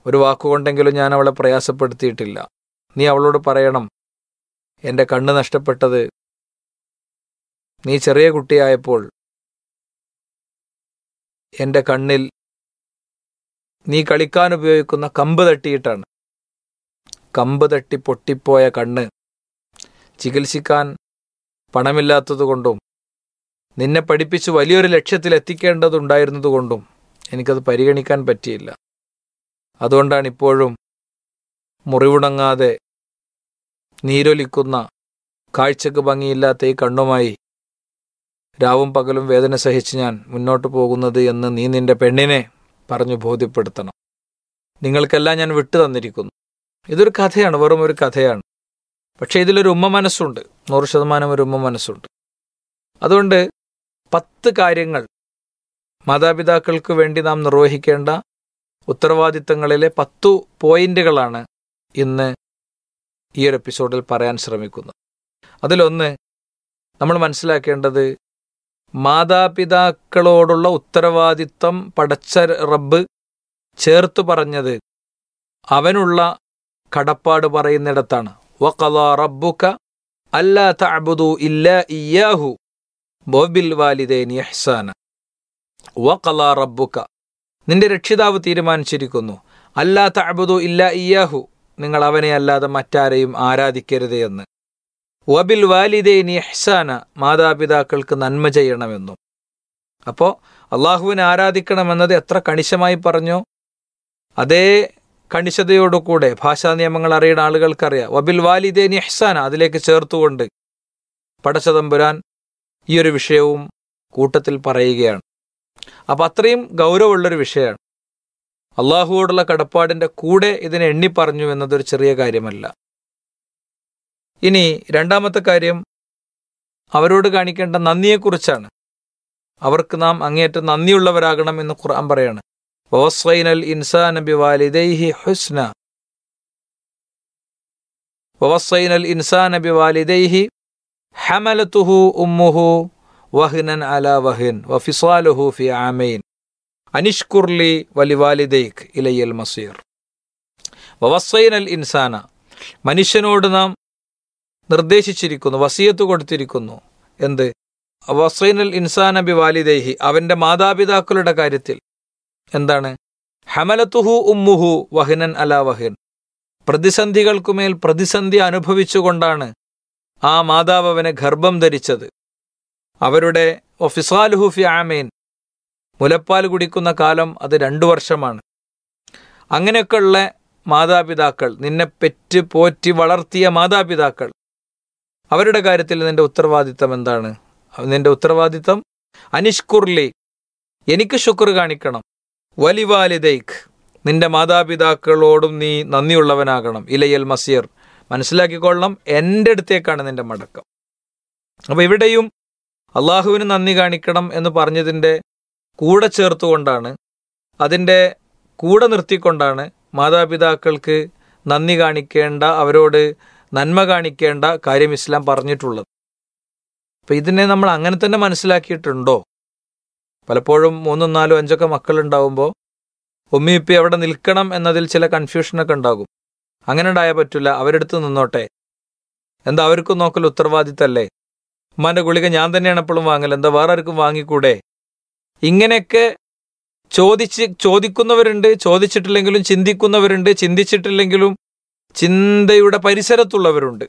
ഒരു വാക്കുകൊണ്ടെങ്കിലും ഞാൻ അവളെ പ്രയാസപ്പെടുത്തിയിട്ടില്ല നീ അവളോട് പറയണം എൻ്റെ കണ്ണ് നഷ്ടപ്പെട്ടത് നീ ചെറിയ കുട്ടിയായപ്പോൾ എൻ്റെ കണ്ണിൽ നീ കളിക്കാൻ ഉപയോഗിക്കുന്ന കമ്പ് തട്ടിയിട്ടാണ് കമ്പ് തട്ടി പൊട്ടിപ്പോയ കണ്ണ് ചികിത്സിക്കാൻ പണമില്ലാത്തതുകൊണ്ടും നിന്നെ പഠിപ്പിച്ച് വലിയൊരു ലക്ഷ്യത്തിൽ എത്തിക്കേണ്ടതുണ്ടായിരുന്നതുകൊണ്ടും എനിക്കത് പരിഗണിക്കാൻ പറ്റിയില്ല അതുകൊണ്ടാണ് ഇപ്പോഴും മുറിവുണങ്ങാതെ നീരൊലിക്കുന്ന കാഴ്ചക്ക് ഭംഗിയില്ലാത്ത ഈ കണ്ണുമായി രാവും പകലും വേദന സഹിച്ച് ഞാൻ മുന്നോട്ട് പോകുന്നത് എന്ന് നീ നിന്റെ പെണ്ണിനെ പറഞ്ഞു ബോധ്യപ്പെടുത്തണം നിങ്ങൾക്കെല്ലാം ഞാൻ വിട്ടു തന്നിരിക്കുന്നു ഇതൊരു കഥയാണ് വെറും ഒരു കഥയാണ് പക്ഷേ ഇതിലൊരു ഉമ്മ മനസ്സുണ്ട് നൂറ് ശതമാനം ഒരു ഉമ്മ മനസ്സുണ്ട് അതുകൊണ്ട് പത്ത് കാര്യങ്ങൾ മാതാപിതാക്കൾക്ക് വേണ്ടി നാം നിർവഹിക്കേണ്ട ഉത്തരവാദിത്തങ്ങളിലെ പത്തു പോയിന്റുകളാണ് ഇന്ന് ഈ ഒരു എപ്പിസോഡിൽ പറയാൻ ശ്രമിക്കുന്നത് അതിലൊന്ന് നമ്മൾ മനസ്സിലാക്കേണ്ടത് മാതാപിതാക്കളോടുള്ള ഉത്തരവാദിത്തം പടച്ച റബ്ബ് ചേർത്ത് പറഞ്ഞത് അവനുള്ള കടപ്പാട് പറയുന്നിടത്താണ് വഖള റബ്ബുക അല്ലാ തഅബുദു ഇല്ലാ ഇയ്യാഹു വബിൽ വാലിദൈനി ഇഹ്സാന വഖള റബ്ബുക നിന്റെ രക്ഷിതാവ് തീരുമാനിച്ചിരിക്കുന്നു അല്ലാ തഅബുദു ഇല്ലാ ഇയ്യാഹു നിങ്ങൾ അവനെ അല്ലാതെ മറ്റാരെയും ആരാധിക്കരുത് എന്ന് വബിൽ വാലിദൈനി ഇഹ്സാന മാതാപിതാക്കൾക്ക് നന്മ ചെയ്യണമെന്നും അപ്പോൾ അള്ളാഹുവിനെ ആരാധിക്കണമെന്നത് എത്ര കണിശമായി പറഞ്ഞോ അതേ കണിശതയോടുകൂടെ ഭാഷാ നിയമങ്ങൾ അറിയുന്ന ആളുകൾക്കറിയാം വബിൽ വാലിദേനി ഇഹ്സാന അതിലേക്ക് ചേർത്തുകൊണ്ട് പടച്ചതമ്പുരാൻ ഈ ഒരു വിഷയവും കൂട്ടത്തിൽ പറയുകയാണ് അപ്പം അത്രയും ഗൗരവമുള്ളൊരു വിഷയമാണ് അള്ളാഹുവോടുള്ള കടപ്പാടിൻ്റെ കൂടെ ഇതിനെ എണ്ണി പറഞ്ഞു എന്നതൊരു ചെറിയ കാര്യമല്ല ഇനി രണ്ടാമത്തെ കാര്യം അവരോട് കാണിക്കേണ്ട നന്ദിയെക്കുറിച്ചാണ് അവർക്ക് നാം അങ്ങേയറ്റം നന്ദിയുള്ളവരാകണം എന്ന് ഖുർആൻ പറയാണ് വവസ്വൈനൽ ഇൻസാന ബിവാലിദൈഹി ഹുസ്ന വവസ്വൈനൽ ഇൻസാന ബിവാലിദൈഹി ഹമലത്തുഹു ഉമ്മുഹു വഹ്നൻ അല വഹിൻ വഫിസാലുഹു ഫി ആമൈൻ അനിഷ്കുർലി വലിവാലിദൈക് ഇലയ്യൽ മസീർ വവസ്വൈനൽ ഇൻസാന മനുഷ്യനോട് നാം നിർദ്ദേശിച്ചിരിക്കുന്നു വസിയത്ത് കൊടുത്തിരിക്കുന്നു എന്ത് വസൈനൽ ഇൻസാന ബി വാലിദേഹി അവന്റെ മാതാപിതാക്കളുടെ കാര്യത്തിൽ എന്താണ് ഹമലത്തുഹു ഉമ്മുഹു വഹിനൻ അല വഹിൻ പ്രതിസന്ധികൾക്കുമേൽ പ്രതിസന്ധി അനുഭവിച്ചുകൊണ്ടാണ് ആ മാതാവ് അവനെ ഗർഭം ധരിച്ചത് അവരുടെ ഒഫിസാലുഹു ഫി ആമേൻ മുലപ്പാൽ കുടിക്കുന്ന കാലം അത് രണ്ടു വർഷമാണ് അങ്ങനെയൊക്കെയുള്ള മാതാപിതാക്കൾ നിന്നെ പെറ്റ് പോറ്റി വളർത്തിയ മാതാപിതാക്കൾ അവരുടെ കാര്യത്തിൽ നിന്റെ ഉത്തരവാദിത്തം എന്താണ് നിന്റെ ഉത്തരവാദിത്തം അനിഷ്കുർലി എനിക്ക് ശുക്ർ കാണിക്കണം വലിവാലിദൈഖ് നിന്റെ മാതാപിതാക്കളോടും നീ നന്ദിയുള്ളവനാകണം ഇലയൽ മസീർ മനസ്സിലാക്കിക്കൊള്ളണം എൻ്റെ അടുത്തേക്കാണ് നിന്റെ മടക്കം അപ്പോൾ ഇവിടെയും അള്ളാഹുവിന് നന്ദി കാണിക്കണം എന്ന് പറഞ്ഞതിൻ്റെ കൂടെ ചേർത്തുകൊണ്ടാണ് അതിൻ്റെ കൂടെ നിർത്തിക്കൊണ്ടാണ് മാതാപിതാക്കൾക്ക് നന്ദി കാണിക്കേണ്ട അവരോട് നന്മ കാണിക്കേണ്ട കാര്യം ഇസ്ലാം പറഞ്ഞിട്ടുള്ളത് അപ്പം ഇതിനെ നമ്മൾ അങ്ങനെ തന്നെ മനസ്സിലാക്കിയിട്ടുണ്ടോ പലപ്പോഴും മൂന്നും നാലും അഞ്ചൊക്കെ മക്കളുണ്ടാവുമ്പോൾ ഉമ്മി ഇപ്പി എവിടെ നിൽക്കണം എന്നതിൽ ചില കൺഫ്യൂഷനൊക്കെ ഉണ്ടാകും അങ്ങനെ ഉണ്ടായാൽ പറ്റില്ല അവരെടുത്ത് നിന്നോട്ടെ എന്താ അവർക്കും നോക്കൽ ഉത്തരവാദിത്തല്ലേ ഉമ്മാന്റെ ഗുളിക ഞാൻ തന്നെയാണ് എപ്പോഴും വാങ്ങൽ എന്താ വേറെ ആർക്കും വാങ്ങിക്കൂടെ ഇങ്ങനെയൊക്കെ ചോദിച്ച് ചോദിക്കുന്നവരുണ്ട് ചോദിച്ചിട്ടില്ലെങ്കിലും ചിന്തിക്കുന്നവരുണ്ട് ചിന്തിച്ചിട്ടില്ലെങ്കിലും ചിന്തയുടെ പരിസരത്തുള്ളവരുണ്ട്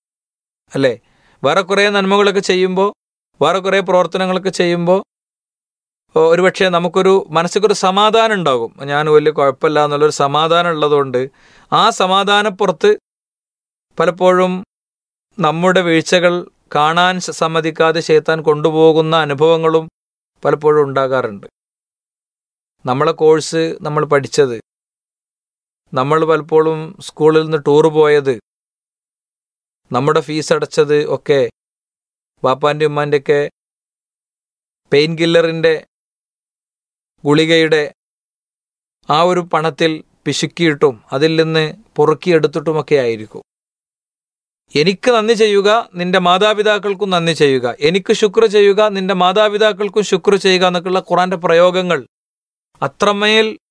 അല്ലേ വേറെ കുറേ നന്മകളൊക്കെ ചെയ്യുമ്പോൾ വേറെ കുറേ പ്രവർത്തനങ്ങളൊക്കെ ചെയ്യുമ്പോൾ ഒരുപക്ഷെ നമുക്കൊരു മനസ്സിക്കൊരു സമാധാനം ഉണ്ടാകും ഞാൻ വലിയ കുഴപ്പമില്ല എന്നുള്ളൊരു സമാധാനം ഉള്ളതുകൊണ്ട് ആ സമാധാനപ്പുറത്ത് പലപ്പോഴും നമ്മുടെ വീഴ്ചകൾ കാണാൻ സമ്മതിക്കാതെ ചെയ്ത്താൻ കൊണ്ടുപോകുന്ന അനുഭവങ്ങളും പലപ്പോഴും ഉണ്ടാകാറുണ്ട് നമ്മളെ കോഴ്സ് നമ്മൾ പഠിച്ചത് നമ്മൾ പലപ്പോഴും സ്കൂളിൽ നിന്ന് ടൂർ പോയത് നമ്മുടെ ഫീസ് അടച്ചത് ഒക്കെ ബാപ്പാൻ്റെ ഉമ്മാൻ്റെയൊക്കെ പെയിൻ കില്ലറിൻ്റെ ഗുളികയുടെ ആ ഒരു പണത്തിൽ പിശുക്കിയിട്ടും അതിൽ നിന്ന് പൊറുക്കിയെടുത്തിട്ടുമൊക്കെ ആയിരിക്കും എനിക്ക് നന്ദി ചെയ്യുക നിന്റെ മാതാപിതാക്കൾക്കും നന്ദി ചെയ്യുക എനിക്ക് ശുക്ർ ചെയ്യുക നിന്റെ മാതാപിതാക്കൾക്കും ശുക്ർ ചെയ്യുക എന്നൊക്കെയുള്ള ഖുറാന്റെ പ്രയോഗങ്ങൾ അത്രമേൽ